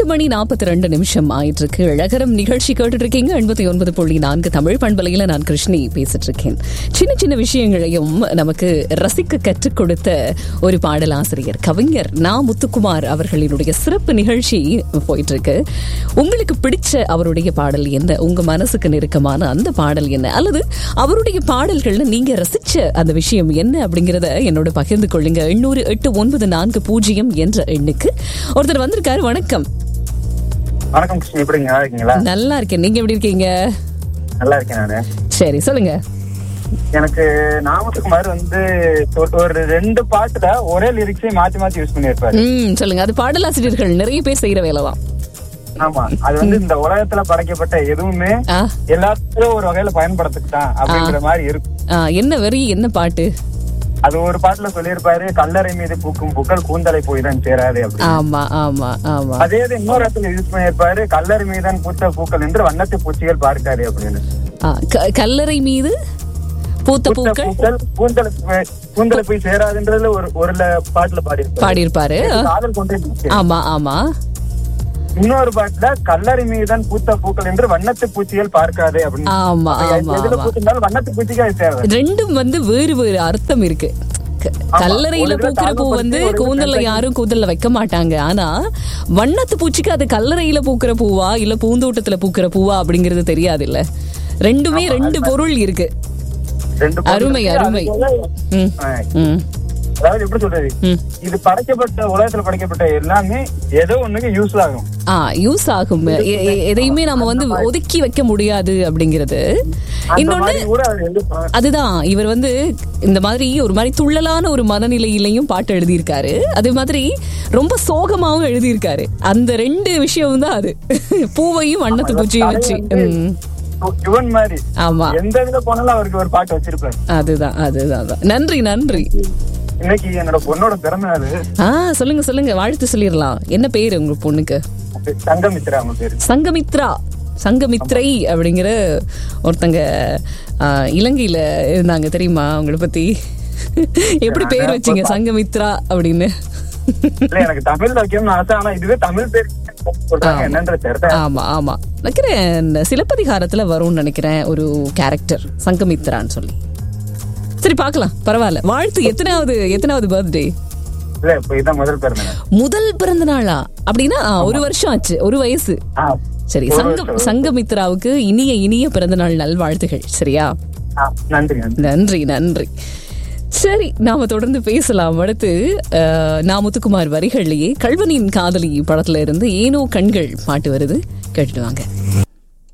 மணி நாற்பத்தி ரெண்டு நிமிஷம் ஆயிட்டு இருக்கு அழகரம் நிகழ்ச்சி கேட்டுட்டு இருக்கீங்க எண்பத்தி ஒன்பது புள்ளி நான்கு தமிழ் பண்பலையில நான் கிருஷ்ணி பேசிட்டு இருக்கேன் சின்ன சின்ன விஷயங்களையும் நமக்கு ரசிக்க கற்றுக் கொடுத்த ஒரு பாடலாசிரியர் கவிஞர் நா முத்துக்குமார் அவர்களினுடைய சிறப்பு நிகழ்ச்சி போயிட்டு இருக்கு உங்களுக்கு பிடிச்ச அவருடைய பாடல் என்ன உங்க மனசுக்கு நெருக்கமான அந்த பாடல் என்ன அல்லது அவருடைய பாடல்கள்ல நீங்க ரசிச்ச அந்த விஷயம் என்ன அப்படிங்கறத என்னோட பகிர்ந்து கொள்ளுங்க எண்ணூறு எட்டு ஒன்பது நான்கு பூஜ்ஜியம் என்ற எண்ணுக்கு ஒருத்தர் வந்திருக்காரு வணக்கம் வணக்கம் கிருஷ்ணன் எப்படிங்க நல்லா இருக்கீங்களா நல்லா இருக்கேன் நீங்க எப்படி இருக்கீங்க நல்லா இருக்கேன் நானு சரி சொல்லுங்க எனக்கு நாமத்துக்குமார் வந்து ஒரு- ஒரு ரெண்டு பாட்டுல ஒரே லிரிக்ஸே மாத்தி மாத்தி யூஸ் பண்ணியிருப்பாரு ம் சொல்லுங்க அது பாடலாசிரியர்கள் நிறைய பேர் செய்யற வேலை தான் ஆமா அது வந்து இந்த உலகத்துல படைக்கப்பட்ட எதுவுமே ஆ, எல்லாத்துக்கும் ஒரு வகையில பயன்படுத்துக்கு தான் அப்படிங்கிற மாதிரி இருக்கும் ஆ, என்ன வரி என்ன பாட்டு அது ஒரு பாட்டுல சொல்லியிருப்பாரு கல்லறை மீது பூக்கும் பூக்கள் கூந்தலை போய் தான் சேராது அப்படின்னு ஆமா ஆமா ஆமா அதே இது இன்னொரு இடத்துல யூஸ் பண்ணியிருப்பாரு கல்லறை மீதான் பூத்த பூக்கள் என்று வண்ணத்து பூச்சிகள் பார்க்காது அப்படின்னு ஆ, க- கல்லறை மீது பூத்த பூத்த பூக்கள் பூக்கள் கூந்தலை போய்- கூந்தலை போய் சேராதுன்றதுல ஒரு ஒரு ல- பாட்டுல பாடியிருப்பாரு பாடியிருப்பாரு ஆ, காதல் கொண்டே பூச்சி. ஆமா ஆமா இன்னொரு பாட்டுல கல்லறை மீதுதான் பூத்த பூக்கள் என்று வண்ணத்து பூச்சிகள் பார்க்காதே அப்படின்னு ஆமா அப்ப ஆமா எதுல ஆமா பூத்திருந்தாலும் வண்ணத்து பூச்சிக்கு அது தேவை ரெண்டும் வந்து வேறு வேறு அர்த்தம் இருக்கு க- கல்லறையில ஒரு இதுல பூக்கிற பூ தாழ்வுபடுத்தி, வந்து ஒரு இதுல கூந்தல்ல கண்டை- யாரும் கூந்தல்ல வைக்க மாட்டாங்க ஆனா வண்ணத்து பூச்சிக்கு அது கல்லறையில பூக்கிற பூவா இல்ல பூந்தோட்டத்துல பூக்கிற பூவா அப்படிங்கறது தெரியாது இல்ல ரெண்டுமே ரெண்டு பொருள் இருக்கு ரெண்டு பொருள் அருமை, இருக்கு. அருமை. அது போல, ம், ஆ, ம், அதாவது எப்படி சொல்றது ம். இது படைக்கப்பட்ட உலகத்துல படைக்கப்பட்ட எல்லாமே ஏதோ ஒண்ணுக்கு யூஸ் ஆகும் ஆ யூஸ் ஆகும் எ- எ- எதையுமே நம்ம வந்து ஒதுக்கி வைக்க முடியாது அப்படிங்கிறது அந்த இன்னொன்னு மாதிரி கூட அது வந்து ப- அதுதான் இவர் வந்து இந்த மாதிரி ஒரு மாதிரி துள்ளலான ஒரு மனநிலையிலையும் பாட்டு எழுதியிருக்காரு அதே மாதிரி ரொம்ப சோகமாவும் எழுதியிருக்காரு அந்த ரெண்டு விஷயம் தான் அது பூவையும் வண்ணத்து பூச்சியும் வச்சு ம். இவன் மாதிரி ஆமா எந்த இதுல போனாலும் அவருக்கு ஒரு பாட்டு வச்சிருப்பாரு அதுதான் அதுதான் அதான். நன்றி நன்றி இன்னைக்கு என்னோட பொண்ணோட பிறந்த நாள் ஆ சொல்லுங்க சொல்லுங்க வாழ்த்து சொல்லிடலாம் என்ன பேரு உங்க பொண்ணுக்கு தங்கமித்ரா அவங்க பேரு சங்கமித்ரா சங்கமித்ரை அப்படிங்கிற ஒருத்தங்க ஆ, இலங்கையில இருந்தாங்க தெரியுமா அவங்கள பத்தி எப்படி பேர் வச்சீங்க சங்கமித்ரா அப்படின்னு இல்ல எனக்கு தமிழ்ல வைக்கணும்னு ஆசை ஆனா இதுவே தமிழ் பேர் சொல்றாங்க என்னன்ற தெரியல ஆமா ஆமா நினைக்கிறேன் இந்த சிலப்பதிகாரத்துல வரும்னு நினைக்கிறேன் ஒரு கேரக்டர் சங்கமித்ரான்னு சொல்லி சரி பார்க்கலாம் பரவாயில்ல வாழ்த்து எத்தனாவது எத்தனாவது பர்த்டே இல்ல இப்ப இதான் முதல் பிறந்த நாள் முதல் பிறந்த நாளா அப்படின்னா ஆ, ஒரு வருஷம் ஆச்சு ஒரு வயசு ஆ, சரி ஒரு சங்கம் வருஷம். சங்கமித்ராவுக்கு இனிய இனிய பிறந்த நாள் நல்வாழ்த்துகள் சரியா ஆ, நன்றி நன்றி நன்றி நன்றி சரி நாம தொடர்ந்து பேசலாம் அடுத்து அஹ், நா முத்துக்குமார் வரிகள்லயே கல்வனின் காதலி படத்துல இருந்து ஏனோ கண்கள் பாட்டு வருது கேட்டுட்டு வாங்க